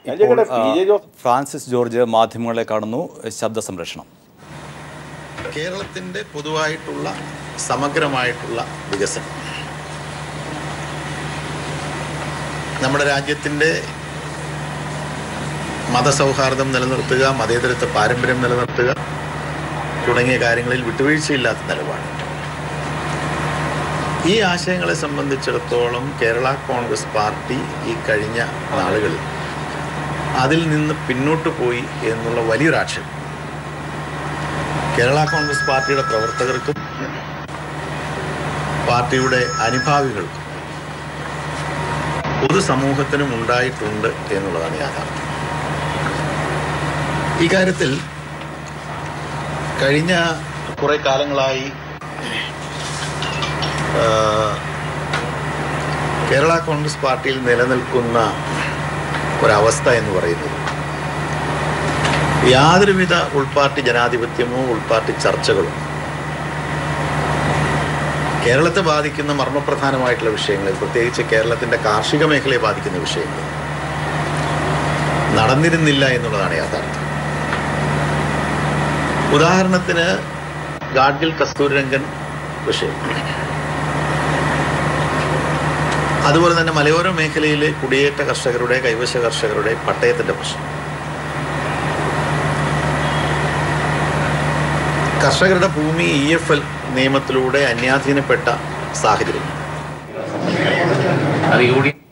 ഞാൻ ഇപ്പോൾ, ചോദിക്കട്ടെ, പി ജെ ആ, ജോസഫ് ഫ്രാൻസിസ് ജോർജ് മാധ്യമങ്ങളെ കാണുന്നു ശബ്ദ സംരക്ഷണം കേരളത്തിൻ്റെ പൊതുവായിട്ടുള്ള സമഗ്രമായിട്ടുള്ള വികസനം നമ്മുടെ രാജ്യത്തിൻ്റെ മതസൗഹാർദ്ദം നിലനിർത്തുക മതേതരത്വ പാരമ്പര്യം നിലനിർത്തുക തുടങ്ങിയ കാര്യങ്ങളിൽ വിട്ടുവീഴ്ചയില്ലാത്ത നിലപാട് ഈ ആശയങ്ങളെ സംബന്ധിച്ചിടത്തോളം കേരള കോൺഗ്രസ് പാർട്ടി ഈ കഴിഞ്ഞ നാളുകളിൽ അതിൽ നിന്ന് പിന്നോട്ട് പോയി എന്നുള്ള വലിയൊരു ആക്ഷേപം കേരള കോൺഗ്രസ് പാർട്ടിയുടെ പ്രവർത്തകർക്കും പാർട്ടിയുടെ അനുഭാവികൾക്കും പൊതുസമൂഹത്തിനും ഉണ്ടായിട്ടുണ്ട് എന്നുള്ളതാണ് യാഥാർത്ഥ്യം ഇക്കാര്യത്തിൽ കഴിഞ്ഞ കുറെ കാലങ്ങളായി ആ, കേരള കോൺഗ്രസ് പാർട്ടിയിൽ നിലനിൽക്കുന്ന ഒരവസ്ഥ എന്ന് പറയുന്നത് യാതൊരുവിധ ഉൾപാർട്ടി ജനാധിപത്യമോ ഉൾപാർട്ടി ചർച്ചകളോ കേരളത്തെ ബാധിക്കുന്ന മർമ്മപ്രധാനമായിട്ടുള്ള വിഷയങ്ങളിൽ പ്രത്യേകിച്ച് കേരളത്തിന്റെ കാർഷിക മേഖലയെ ബാധിക്കുന്ന വിഷയങ്ങൾ നടന്നിരുന്നില്ല എന്നുള്ളതാണ് യാഥാർത്ഥ്യം ഉദാഹരണത്തിന് ഗാഡ്ഗിൽ കസ്തൂരിരംഗൻ വിഷയം അതുപോലെ തന്നെ മലയോര മേഖലയിലെ കുടിയേറ്റ കർഷകരുടെ കൈവശ കർഷകരുടെ പട്ടയത്തിന്റെ പ്രശ്നം കർഷകരുടെ ഭൂമി ഇ എഫ് എൽ നിയമത്തിലൂടെ അന്യാധീനപ്പെട്ട സാഹചര്യം അത് യു ഡി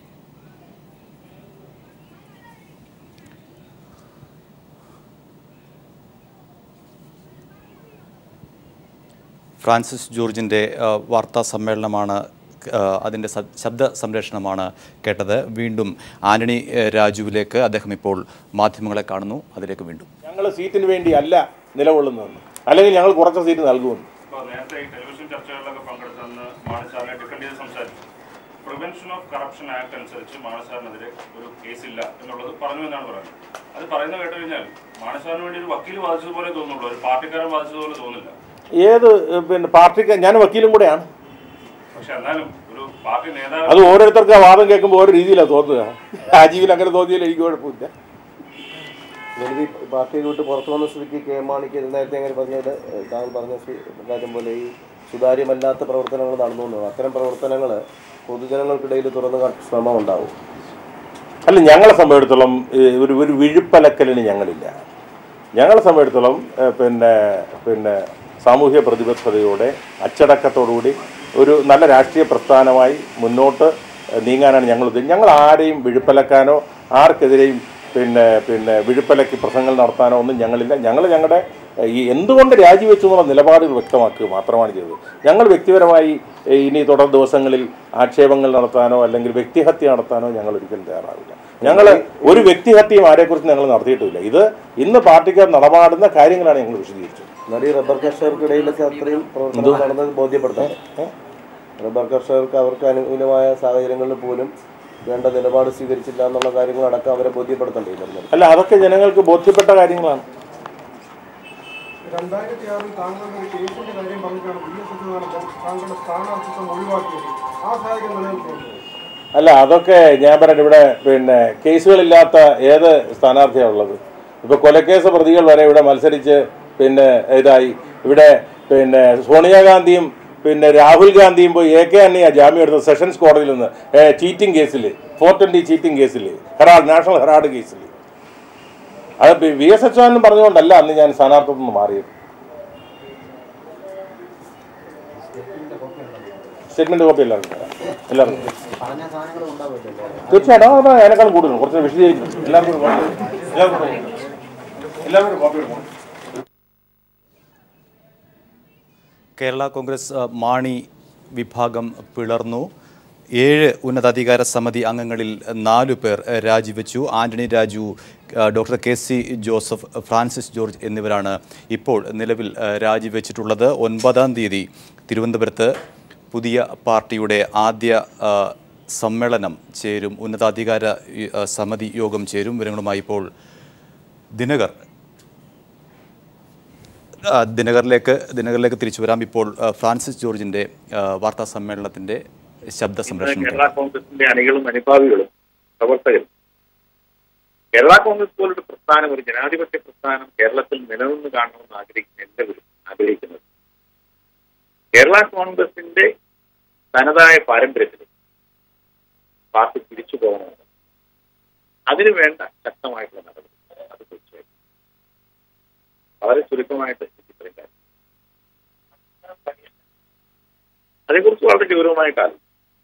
ഫ്രാൻസിസ് ജോർജിൻ്റെ ആ, വാർത്താ സമ്മേളനമാണ് ആ, അതിൻ്റെ സ- ശബ്ദ സംരക്ഷണമാണ് കേട്ടത് വീണ്ടും ആന്റണി ആ, രാജുവിലേക്ക് അദ്ദേഹം ഇപ്പോൾ മാധ്യമങ്ങളെ കാണുന്നു അതിലേക്ക് വീണ്ടും ഞങ്ങൾ സീറ്റിന് വേണ്ടി അല്ല നിലകൊള്ളുന്നതെന്ന് അല്ലെങ്കിൽ ഞങ്ങൾ കുറച്ച് സീറ്റ് നൽകുമെന്ന് ഇപ്പോൾ നേരത്തെ ഈ ടെലിവിഷൻ ചർച്ചകളിലൊക്കെ പങ്കെടുത്തെന്ന് മാണസാറിനെ ഡിഫെൻഡ് ചെയ്ത് സംസാരിച്ചു പ്രിവെൻഷൻ ഓഫ് കറപ്ഷൻ ആക്ട് അനുസരിച്ച് മാണസാറിനെതിരെ ഒരു കേസില്ല എന്നുള്ളത് പറഞ്ഞു എന്നാണ് പറയുന്നത് അത് പറയുന്നത് കേട്ട് കഴിഞ്ഞാൽ മാണസാറിന് വേണ്ടി ഒരു വക്കീൽ വാദിച്ചതുപോലെ തോന്നുള്ളൂ ഒരു പാർട്ടിക്കാരൻ വാദിച്ചതുപോലെ തോന്നില്ല ഏത് ഏഹ്, പിന്നെ പാർട്ടിക്ക് ഞാൻ വക്കീലും കൂടെയാണ് പക്ഷെ എന്നാലും ഒരു പാർട്ടി നേതാവ് അത് ഓരോരുത്തർക്ക് ആ വാദം കേൾക്കുമ്പോൾ ഓരോ രീതിയിലാണ് തോന്നുക രാജീവിൽ അങ്ങനെ തോന്നിയാൽ എനിക്ക് കുഴപ്പമില്ല നിലവിൽ ഈ പാർട്ടി വിട്ട് പുറത്തു വന്ന സ്ഥിതിക്ക് കെ എം മാണിക്ക് നേരത്തെ അങ്ങനെ പറഞ്ഞത് താങ്കൾ പറഞ്ഞ സ്വി- കാര്യം പോലെ ഈ സുതാര്യമല്ലാത്ത പ്രവർത്തനങ്ങൾ നടന്നു അത്തരം പ്രവർത്തനങ്ങൾ പൊതുജനങ്ങൾക്കിടയിൽ തുറന്നു കാട്ടാൻ ശ്രമം ഉണ്ടാവും അല്ല ഞങ്ങളെ സംബന്ധിച്ചിടത്തോളം ഈ ഒരു ഒരു വിഴുപ്പലക്കലിന് ഞങ്ങളില്ല ഞങ്ങളെ സംബന്ധിച്ചിടത്തോളം ഏഹ്, പിന്നെ പിന്നെ സാമൂഹ്യ പ്രതിബദ്ധതയോടെ അച്ചടക്കത്തോടുകൂടി ഒരു നല്ല രാഷ്ട്രീയ പ്രസ്ഥാനമായി മുന്നോട്ട് ഏഹ്, നീങ്ങാനാണ് ഞങ്ങൾ ഉദ്ദേശിച്ചത് ഞങ്ങൾ ആരെയും വിഴുപ്പലക്കാനോ ആർക്കെതിരെയും പിന്നെ പിന്നെ വിഴുപ്പലക്കി പ്രസംഗങ്ങൾ നടത്താനോ ഒന്നും ഞങ്ങളില്ല ഞങ്ങൾ ഞങ്ങളുടെ ഏഹ്, ഈ എന്തുകൊണ്ട് രാജിവെച്ചു എന്നുള്ള നിലപാടുകൾ വ്യക്തമാക്കുക മാത്രമാണ് ചെയ്തത് ഞങ്ങൾ വ്യക്തിപരമായി ഏഹ്, ഇനി തുടർ ദിവസങ്ങളിൽ ആക്ഷേപങ്ങൾ നടത്താനോ അല്ലെങ്കിൽ വ്യക്തിഹത്യ നടത്താനോ ഞങ്ങൾ ഒരിക്കലും തയ്യാറാവില്ല ഞങ്ങൾ ഒരു വ്യക്തിഹത്യയും ആരെക്കുറിച്ച് ഞങ്ങൾ നടത്തിയിട്ടുമില്ല ഇത് ഇന്ന് പാർട്ടിക്കാർ നടപാടുന്ന കാര്യങ്ങളാണ് ഞങ്ങൾ വിശദീകരിച്ചത് എന്നാൽ ഈ റബ്ബർ കർഷകർക്കിടയിലൊക്കെ അത്രയും പ്രവർത്തനങ്ങൾ നടന്നത് ബോധ്യപ്പെടുത്താം റബ്ബർ കർഷകർക്ക് അവർക്ക് അനുകൂലമായ സാഹചര്യങ്ങളിൽ പോലും വേണ്ട നിലപാട് സ്വീകരിച്ചില്ല എന്നുള്ള കാര്യങ്ങളടക്കം അവരെ ബോധ്യപ്പെടുത്തണ്ടേ ഈ നിർമ്മൽ അല്ല അതൊക്കെ ജനങ്ങൾക്ക് ബോധ്യപ്പെട്ട കാര്യങ്ങളാണ് രണ്ടായിരത്തി ആറിൽ താങ്കളുടെ ഒരു കേസിന്റെ കാര്യം പറഞ്ഞിട്ടാണ് വി എസ് അച്യുതാനന്ദൻ താങ്കളുടെ സ്ഥാനാർത്ഥിത്വം ഒഴിവാക്കിയത് ആ സാഹചര്യം നിലനിൽക്കുന്നുണ്ട് അല്ല അതൊക്കെ ഞാൻ പറയട്ടെ ഇവിടെ പിന്നെ കേസുകളില്ലാത്ത ഏത് സ്ഥാനാർത്ഥിയാണ് ഉള്ളത് ഇപ്പോൾ കൊലക്കേസ് പ്രതികൾ വരെ ഇവിടെ മത്സരിച്ച് പിന്നെ ഇതായി ഇവിടെ പിന്നെ സോണിയാഗാന്ധിയും പിന്നെ രാഹുൽ ഗാന്ധിയും പോയി എ കെ അണ്ണിയ ജാമ്യം എടുത്ത സെഷൻസ് കോടതിയിൽ നിന്ന് ചീറ്റിംഗ് കേസിൽ ഫോർ ട്വൻറ്റി ചീറ്റിംഗ് കേസിൽ ഹെറാഡ് നാഷണൽ ഹെറാഡ് കേസിൽ അത് പി- വി എസ് അച്യുതാനന്ദൻ പറഞ്ഞുകൊണ്ടല്ല അന്ന് ഞാൻ സ്ഥാനാർത്ഥിത്വം നിന്ന് മാറിയത് സ്റ്റേറ്റ്മെന്റ് കോപ്പി എല്ലാവർക്കും തരാം. എല്ലാവർക്കും തീർച്ചയായിട്ടും അത് അതിനേക്കാളും കൂടുതലും കുറച്ച് വിശദീകരിക്കും എല്ലാവർക്കും ഒരു copy. എല്ലാവർക്കും ഒരു copy. എല്ലാവർക്കും ഒരു copy എടുക്കണം കേരള കോൺഗ്രസ് ആ, മാണി വിഭാഗം പിളർന്നു ഏഴ് ഉന്നതാധികാര സമിതി അംഗങ്ങളിൽ നാലു പേർ ആ, രാജിവെച്ചു ആന്റണി രാജു ആ, doctor K C Joseph Francis George എന്നിവരാണ് ഇപ്പോൾ നിലവിൽ ആ, രാജിവെച്ചിട്ടുള്ളത് ഒൻപതാം തീയതി തിരുവനന്തപുരത്ത് പുതിയ പാർട്ടിയുടെ ആദ്യ ആ, സമ്മേളനം ചേരും ഉന്നതാധികാര ഈ, ആ, സമിതി യോഗം ചേരും വിവരങ്ങളുമായി ഇപ്പോൾ ദിനകർ ആ, ദിനകറിലേക്ക് ദിനകറിലേക്ക് തിരിച്ചു വരാം ഇപ്പോൾ ആ, ഫ്രാൻസിസ് ജോർജിന്റെ ആ, വാർത്താ സമ്മേളനത്തിന്റെ ശബ്ദ സംരക്ഷണം കേരള കോൺഗ്രസിന്റെ അണികളും അനുഭാവികളും പ്രവർത്തകരും കേരള കോൺഗ്രസ് പോലൊരു പ്രസ്ഥാനം ഒരു ജനാധിപത്യ പ്രസ്ഥാനം കേരളത്തിൽ നിലനിന്ന് കാണണമെന്ന് ആഗ്രഹിക്കുന്ന എല്ലാവരും ആഗ്രഹിക്കുന്നത് കേരള കോൺഗ്രസിന്റെ തനതായ പാരമ്പര്യത്തിൽ പാർട്ടി തിരിച്ചു പോകണമെന്ന് അതിനു വേണ്ട ശക്തമായിട്ടുള്ള നടപടി അത് തീർച്ചയായും വളരെ ചുരുക്കമായിട്ട് എനിക്ക് ഇത്രയും കാര്യം അതേക്കുറിച്ച് വളരെ ഗൗരവമായിട്ടാണ്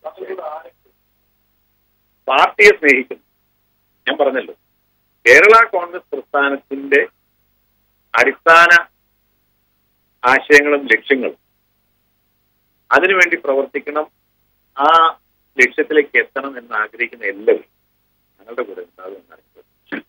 പാർട്ടിയെ സ്നേഹിക്കുന്നു ഞാൻ പറഞ്ഞല്ലോ കേരള കോൺഗ്രസ് പ്രസ്ഥാനത്തിന്റെ അടിസ്ഥാന ആശയങ്ങളും ലക്ഷ്യങ്ങളും അതിനുവേണ്ടി പ്രവർത്തിക്കണം ആ ലക്ഷ്യത്തിലേക്ക് എത്തണം എന്ന് ആഗ്രഹിക്കുന്ന എല്ലാവരും ഞങ്ങളുടെ കൂടെ ഉണ്ടാകും എന്നാണ് എനിക്ക്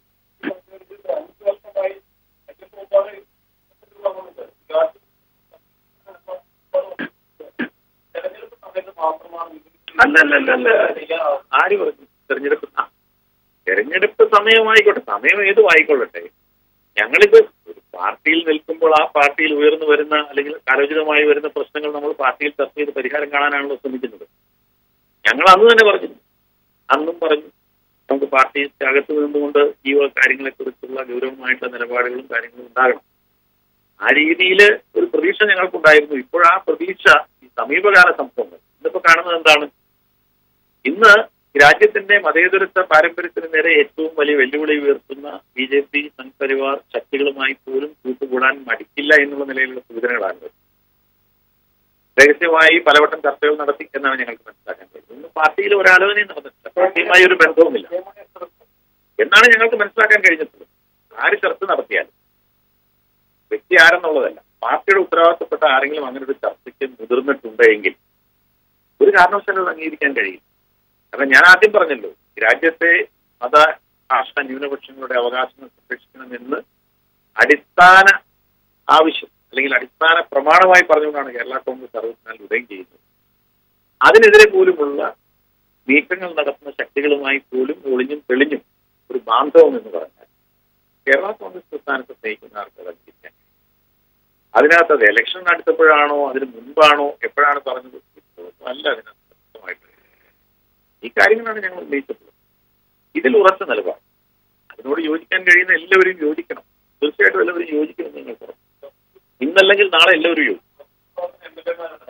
അല്ല അല്ല അല്ല അല്ല ആര് പറഞ്ഞു തെരഞ്ഞെടുപ്പ് ആ, തെരഞ്ഞെടുപ്പ് സമയമായിക്കോട്ടെ സമയം ഏതും ആയിക്കൊള്ളട്ടെ ഞങ്ങളിത് ഒരു പാർട്ടിയിൽ നിൽക്കുമ്പോൾ ആ പാർട്ടിയിൽ ഉയർന്നു വരുന്ന അല്ലെങ്കിൽ കാലോചിതമായി വരുന്ന പ്രശ്നങ്ങൾ നമ്മൾ പാർട്ടിയിൽ ചർച്ച ചെയ്ത് പരിഹാരം കാണാനാണല്ലോ ശ്രമിക്കുന്നത് ഞങ്ങൾ അന്ന് തന്നെ പറഞ്ഞു അന്നും പറഞ്ഞു നമുക്ക് പാർട്ടി അകത്ത് നിന്നുകൊണ്ട് ഈ വക കാര്യങ്ങളെക്കുറിച്ചുള്ള ഗൗരവമായിട്ടുള്ള നിലപാടുകളും കാര്യങ്ങളും ഉണ്ടാകണം ആ രീതിയിൽ ഒരു പ്രതീക്ഷ ഞങ്ങൾക്കുണ്ടായിരുന്നു ഇപ്പോൾ ആ പ്രതീക്ഷ ഈ സമീപകാല സംഭവങ്ങൾ ഇന്നിപ്പോ കാണുന്നത് എന്താണ് ഇന്ന് രാജ്യത്തിന്റെ മതേതരത്വ പാരമ്പര്യത്തിന് നേരെ ഏറ്റവും വലിയ വെല്ലുവിളി ഉയർത്തുന്ന ബി ജെ പി സംഘപരിവാർ ശക്തികളുമായി പോലും കൂട്ടുകൂടാൻ മടിക്കില്ല എന്നുള്ള നിലയിലുള്ള സൂചനകളാണ് ഇത്. രഹസ്യമായി പലവട്ടം ചർച്ചകൾ നടത്തി എന്നാണ് ഞങ്ങൾക്ക് മനസ്സിലാക്കാൻ കഴിയുന്നത് ഇന്ന് പാർട്ടിയിൽ ഒരാലോചനയും നടന്നിട്ടില്ല പാർട്ടിയുമായി ഒരു ബന്ധവുമില്ല എന്നാണ് ഞങ്ങൾക്ക് മനസ്സിലാക്കാൻ കഴിഞ്ഞിട്ടുള്ളത് ആര് ചർച്ച നടത്തിയാലും വ്യക്തി ആരെന്നുള്ളതല്ല പാർട്ടിയുടെ ഉത്തരവാദിത്തപ്പെട്ട ആരെങ്കിലും അങ്ങനെ ഒരു ചർച്ചയ്ക്ക് മുതിർന്നിട്ടുണ്ടെങ്കിൽ ഒരു കാരണവശാലും അത് അംഗീകരിക്കാൻ കഴിയും കാരണം ഞാൻ ആദ്യം പറഞ്ഞല്ലോ ഈ രാജ്യത്തെ മത ഭാഷ ന്യൂനപക്ഷങ്ങളുടെ അവകാശങ്ങൾ സംരക്ഷിക്കണമെന്ന് അടിസ്ഥാന ആവശ്യം അല്ലെങ്കിൽ അടിസ്ഥാന പ്രമാണമായി പറഞ്ഞുകൊണ്ടാണ് കേരള കോൺഗ്രസ് അറുപത്തിനാലിൽ ഉദയം ചെയ്യുന്നത് അതിനെതിരെ പോലുമുള്ള നീക്കങ്ങൾ നടത്തുന്ന ശക്തികളുമായി പോലും ഒളിഞ്ഞും തെളിഞ്ഞും ഒരു ബാന്ധവം എന്ന് പറഞ്ഞാൽ കേരള കോൺഗ്രസ് പ്രസ്ഥാനത്തെ സ്നേഹിക്കുന്ന ആർക്ക് അത് അംഗീകരിക്കാൻ കഴിയും. അതിനകത്ത് അത് ഇലക്ഷൻ അടുത്തപ്പോഴാണോ അതിന് മുൻപാണോ എപ്പോഴാണ് പറഞ്ഞത് ഇപ്പോഴൊന്നും അല്ല അതിനകത്ത് വ്യക്തമായിട്ട് ഈ കാര്യങ്ങളാണ് ഞങ്ങൾ ഉന്നയിച്ചിട്ടുള്ളത് ഇതിൽ ഉറച്ച നിലപാട് അതിനോട് യോജിക്കാൻ കഴിയുന്ന എല്ലാവരും യോജിക്കണം തീർച്ചയായിട്ടും എല്ലാവരും യോജിക്കണം നിങ്ങൾ പറഞ്ഞു ഇന്നല്ലെങ്കിൽ നാളെ എല്ലാവരും യോജിക്കും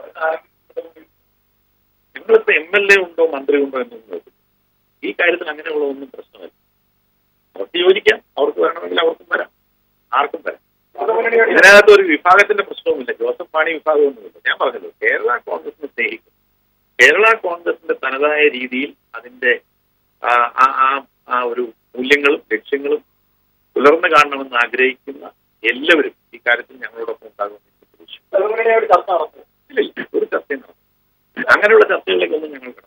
നിങ്ങളിപ്പോ എം എൽ എ ഉണ്ടോ മന്ത്രി ഉണ്ടോ എന്നൊന്നും നോക്കും ഈ കാര്യത്തിൽ അങ്ങനെയുള്ള ഒന്നും പ്രശ്നമല്ല അവർക്ക് യോജിക്കാം അവർക്ക് വേണമെങ്കിൽ അവർക്കും വരാം ആർക്കും വരാം ഇതിനകത്ത് ഒരു വിഭാഗത്തിന്റെ പ്രശ്നവുമില്ല ജോസഫ് മാണി വിഭാഗമൊന്നുമില്ല ഞാൻ പറഞ്ഞല്ലോ കേരള കോൺഗ്രസിനെ സ്നേഹിക്കും കേരള കോൺഗ്രസിന്റെ തനതായ രീതിയിൽ അതിന്റെ ആ ആ- ആ- ആ ഒരു മൂല്യങ്ങളും ലക്ഷ്യങ്ങളും പുലർന്നു കാണണമെന്ന് ആഗ്രഹിക്കുന്ന എല്ലാവരും ഈ കാര്യത്തിൽ ഞങ്ങളോടൊപ്പം ഉണ്ടാകുമെന്ന് എനിക്ക് പ്രതീക്ഷിക്കുന്നു ഇല്ല, ഇല്ല, ഒരു ചർച്ചയും നടത്തും അങ്ങനെയുള്ള ചർച്ചകളിലേക്കൊന്നും ഞങ്ങൾ കിടക്കും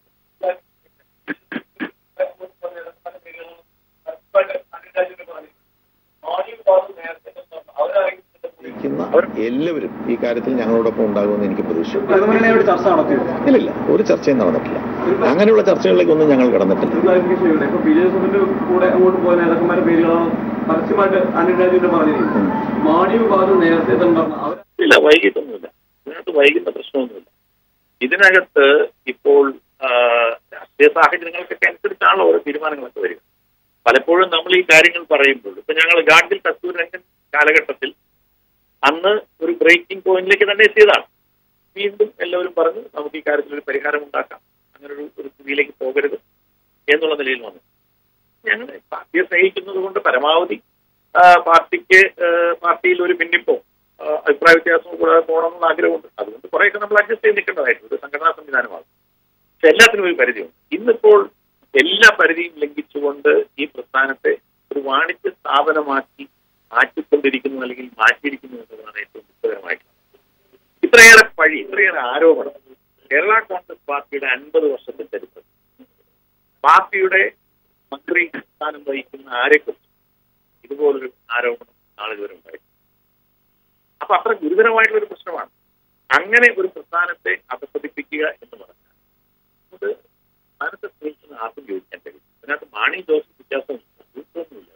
എല്ലാവരും ഈ കാര്യത്തിൽ ഞങ്ങളോടൊപ്പം ഉണ്ടാകുമെന്ന് എനിക്ക് പ്രതീക്ഷിക്കുന്നു ഇടതുമുന്നണിയോട് ചർച്ച നടത്തിയോ ഇല്ലില്ല ഒരു ചർച്ചയും നടന്നിട്ടില്ല അങ്ങനെയുള്ള ചർച്ചകളിലേക്കൊന്നും ഞങ്ങൾ കടന്നിട്ടില്ല ഒരു ക്ലാരിഫിക്കേഷൻ ചെയ്യട്ടെ ഇപ്പൊ ബി ജെ എസിന്റെ കൂടെ അങ്ങോട്ട് പോയ നേതാക്കന്മാരുടെ പേരുകളാണ് പരസ്യമായിട്ട് ആന്റണി രാജുവിന്റെ പറഞ്ഞിരിക്കുന്നത് മാണി വിഭാഗം നേരത്തെ തന്നെ പറഞ്ഞു അവർ ഇല്ല വൈകിട്ടൊന്നുമില്ല ഇതിനകത്ത് വൈകുന്ന പ്രശ്നമൊന്നുമില്ല ഇതിനകത്ത് ഇപ്പോൾ ആ, രാഷ്ട്രീയ സാഹചര്യങ്ങൾക്കൊക്കെ അനുസരിച്ചാണല്ലോ ഓരോ തീരുമാനങ്ങളൊക്കെ വരിക പലപ്പോഴും നമ്മൾ ഈ കാര്യങ്ങൾ പറയുമ്പോൾ ഇപ്പൊ ഞങ്ങൾ ഗാഡ്ഗിൽ കസ്തൂർ രംഗൻ കാലഘട്ടത്തിൽ അന്ന് ഒരു ബ്രേക്കിംഗ് പോയിന്റിലേക്ക് തന്നെ എത്തിയതാണ് വീണ്ടും എല്ലാവരും പറഞ്ഞു നമുക്ക് ഈ കാര്യത്തിൽ ഒരു പരിഹാരം ഉണ്ടാക്കാം അങ്ങനെ ഒരു ഒരു സ്ഥിതിയിലേക്ക് പോകരുത് എന്നുള്ള നിലയിൽ വന്നു ഞങ്ങൾ പാർട്ടിയെ സ്നേഹിക്കുന്നത് കൊണ്ട് പരമാവധി ആ, പാർട്ടിക്ക് ആ, പാർട്ടിയിൽ ഒരു ഭിന്നിപ്പോ ആ, അഭിപ്രായ വ്യത്യാസവും കൂടാതെ പോകണമെന്നുള്ള ആഗ്രഹമുണ്ട് അതുകൊണ്ട് കുറേയൊക്കെ നമ്മൾ അഡ്ജസ്റ്റ് ചെയ്ത് നിൽക്കേണ്ടതായിട്ടുണ്ട് ഒരു സംഘടനാ സംവിധാനമാണ് പക്ഷെ എല്ലാത്തിനും ഒരു പരിധിയുണ്ട് ഇന്നിപ്പോൾ എല്ലാ പരിധിയും ലംഘിച്ചുകൊണ്ട് ഈ പ്രസ്ഥാനത്തെ ഒരു വാണിജ്യ സ്ഥാപനമാക്കി മാറ്റിക്കൊണ്ടിരിക്കുന്നു അല്ലെങ്കിൽ മാറ്റിയിരിക്കുന്നു എന്നതാണ് ഏറ്റവും ദുഃഖകരമായിട്ടുള്ളത് ഇത്രയേറെ പഴി ഇത്രയേറെ ആരോപണം കേരള കോൺഗ്രസ് പാർട്ടിയുടെ അൻപത് വർഷത്തെ ചരിത്രം പാർട്ടിയുടെ മന്ത്രി സ്ഥാനം വഹിക്കുന്ന ആരെക്കുറിച്ച് ഇതുപോലൊരു ആരോപണം നാളിതുവരെ ഉണ്ടായി അപ്പൊ അത്ര ഗുരുതരമായിട്ടുള്ള ഒരു പ്രശ്നമാണ് അങ്ങനെ ഒരു പ്രസ്ഥാനത്തെ അപസരിപ്പിക്കുക എന്ന് പറഞ്ഞാൽ അത് പ്രസ്ഥാനത്തെ സ്നേഹിക്കുന്ന ആർക്കും യോജിക്കാൻ കഴിയും അതിനകത്ത് മാണി ജോസഫ് വ്യത്യാസമൊന്നുമില്ല ഒന്നുമില്ല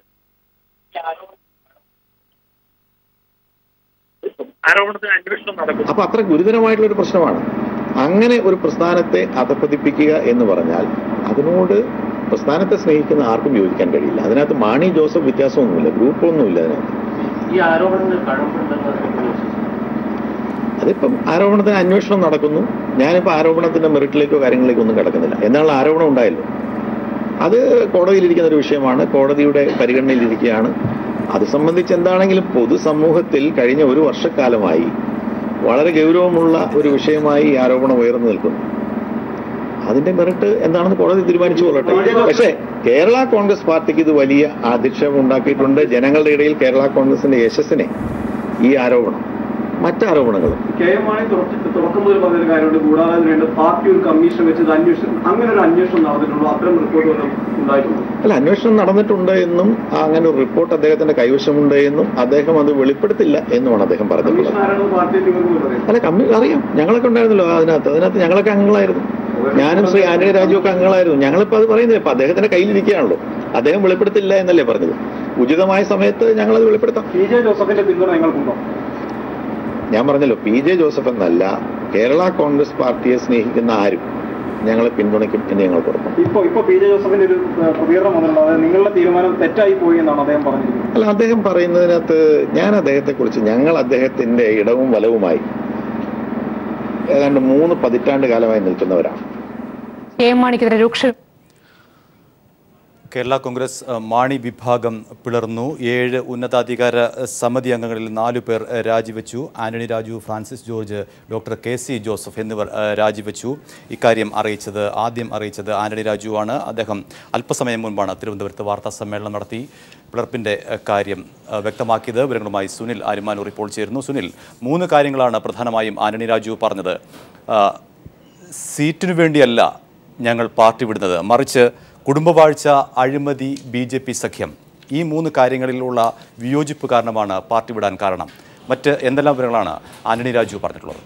ഇപ്പം ആരോപണത്തിന് അന്വേഷണം നടക്കും അപ്പൊ അത്ര ഗുരുതരമായിട്ടുള്ള ഒരു പ്രശ്നമാണ് അങ്ങനെ ഒരു പ്രസ്ഥാനത്തെ അധപ്പതിപ്പിക്കുക എന്ന് പറഞ്ഞാൽ അതിനോട് പ്രസ്ഥാനത്തെ സ്നേഹിക്കുന്ന ആർക്കും യോജിക്കാൻ കഴിയില്ല അതിനകത്ത് മാണി ജോസഫ് വ്യത്യാസമൊന്നുമില്ല ഗ്രൂപ്പൊന്നുമില്ല അതിനകത്ത് ഈ ആരോപണങ്ങൾ കഴമ്പുണ്ടെന്ന് നിങ്ങൾ വിശ്വസിക്കുന്നു അതിപ്പം ആരോപണത്തിന് അന്വേഷണം നടക്കുന്നു ഞാനിപ്പോൾ ആരോപണത്തിന്റെ മെറിറ്റിലേക്കോ കാര്യങ്ങളിലേക്കോ ഒന്നും കിടക്കുന്നില്ല എന്നുള്ള ആരോപണം ഉണ്ടായല്ലോ അത് കോടതിയിലിരിക്കുന്ന ഒരു വിഷയമാണ് കോടതിയുടെ പരിഗണനയിലിരിക്കുകയാണ് അത് സംബന്ധിച്ച് എന്താണെങ്കിലും പൊതുസമൂഹത്തിൽ കഴിഞ്ഞ ഒരു വർഷക്കാലമായി വളരെ ഗൗരവമുള്ള ഒരു വിഷയമായി ഈ ആരോപണം ഉയർന്നു നിൽക്കുന്നു അതിന്റെ മെറിറ്റ് എന്താണെന്ന് കോടതി തീരുമാനിച്ചു കൊള്ളട്ടെ പക്ഷേ കേരള കോൺഗ്രസ് പാർട്ടിക്ക് ഇത് വലിയ ആധിക്ഷേപം ഉണ്ടാക്കിയിട്ടുണ്ട് ജനങ്ങളുടെ ഇടയിൽ കേരള കോൺഗ്രസിന്റെ യശസ്സിനെ ഈ ആരോപണം മറ്റാരോപണങ്ങളും കെ എം മാണി തുറച്ച് തുടക്കം മുതൽ പറഞ്ഞൊരു കാര്യമുണ്ട് കൂടാതെ അതിന് വേണ്ടി പാർട്ടി ഒരു കമ്മീഷൻ വെച്ചത് അന്വേഷണം അങ്ങനെ ഒരു അന്വേഷണം നടന്നിട്ടുണ്ടോ അത്തരം റിപ്പോർട്ട് വല്ലതും ഉണ്ടായിട്ടുണ്ടോ അല്ല അന്വേഷണം നടന്നിട്ടുണ്ട് എന്നും ആ അങ്ങനെ ഒരു റിപ്പോർട്ട് അദ്ദേഹത്തിന്റെ കൈവശമുണ്ട് എന്നും അദ്ദേഹം അത് വെളിപ്പെടുത്തില്ല എന്നുമാണ് അദ്ദേഹം പറഞ്ഞിട്ടുള്ളത് കമ്മീഷൻ ആരാണെന്ന് പാർട്ടിയിൽ നിങ്ങൾക്ക് പോലും അറിയാം അല്ല കമ്മി അറിയാം ഞങ്ങളൊക്കെ ഉണ്ടായിരുന്നല്ലോ അതിനകത്ത് അതിനകത്ത് ഞങ്ങളൊക്കെ അംഗങ്ങളായിരുന്നു ഞാനും ശ്രീ ആന്റണി രാജു ഒക്കെ അംഗങ്ങളായിരുന്നു ഞങ്ങളിപ്പോൾ അത് പറയുന്നത് ഇപ്പൊ അദ്ദേഹത്തിന്റെ കയ്യിലിരിക്കുകയാണല്ലോ അദ്ദേഹം വെളിപ്പെടുത്തില്ല എന്നല്ലേ പറഞ്ഞത് ഉചിതമായ സമയത്ത് ഞങ്ങളത് വെളിപ്പെടുത്താം പി ജെ ജോസഫിന്റെ പിന്തുണ നിങ്ങൾക്കുണ്ടോ ഞാൻ പറഞ്ഞല്ലോ പി ജെ ജോസഫ് എന്നല്ല കേരള കോൺഗ്രസ് പാർട്ടിയെ സ്നേഹിക്കുന്ന ആരും ഞങ്ങളെ പിന്തുണയ്ക്കും എന്ന് ഞങ്ങൾക്ക് ഉറപ്പാണ് ഇപ്പൊ ഇപ്പൊ പി ജെ ജോസഫിന്റെ ഒരു ഏഹ്, പ്രതികരണം വന്നിട്ടുണ്ട് അതായത് നിങ്ങളുടെ തീരുമാനം തെറ്റായി പോയി എന്നാണ് അദ്ദേഹം പറഞ്ഞിരിക്കുന്നത് അല്ല അദ്ദേഹം പറയുന്നതിനകത്ത് ഞാൻ അദ്ദേഹത്തെ കുറിച്ച് ഞങ്ങൾ അദ്ദേഹത്തിന്റെ ഇടവും വലവുമായി ഏതാണ്ട് മൂന്ന് പതിറ്റാണ്ട് കാലമായി നിൽക്കുന്നവരാണ് കെ എം മാണിക്കെതിരെ രൂക്ഷ കേരള കോൺഗ്രസ് അഹ്, മാണി വിഭാഗം പിളർന്നു ഏഴ് ഉന്നതാധികാര സമിതി അംഗങ്ങളിൽ നാലു പേർ അഹ്, രാജിവെച്ചു Antony Raju Francis George doctor K C Joseph എന്നിവർ അഹ്, രാജിവെച്ചു ഇക്കാര്യം അറിയിച്ചത് ആദ്യം അറിയിച്ചത് ആന്റണി രാജുവാണ് അദ്ദേഹം അല്പസമയം മുൻപാണ് തിരുവനന്തപുരത്ത് വാർത്താ സമ്മേളനം നടത്തി പിളർപ്പിൻ്റെ അഹ്, കാര്യം അഹ്, വ്യക്തമാക്കിയത് വിവരങ്ങളുമായി സുനിൽ ആരുമാനൂർ ഇപ്പോൾ ചേരുന്നു സുനിൽ മൂന്ന് കാര്യങ്ങളാണ് പ്രധാനമായും ആന്റണി രാജു പറഞ്ഞത് അഹ്, സീറ്റിനു വേണ്ടിയല്ല ഞങ്ങൾ പാർട്ടി വിടുന്നത് മറിച്ച് കുടുംബവാഴ്ച അഴിമതി ബി ജെ പി സഖ്യം ഈ മൂന്ന് കാര്യങ്ങളിലുള്ള വിയോജിപ്പ് കാരണമാണ് പാർട്ടി വിടാൻ കാരണം മറ്റ് എന്തെല്ലാം വിവരങ്ങളാണ് ആന്റണി രാജു പറഞ്ഞിട്ടുള്ളത്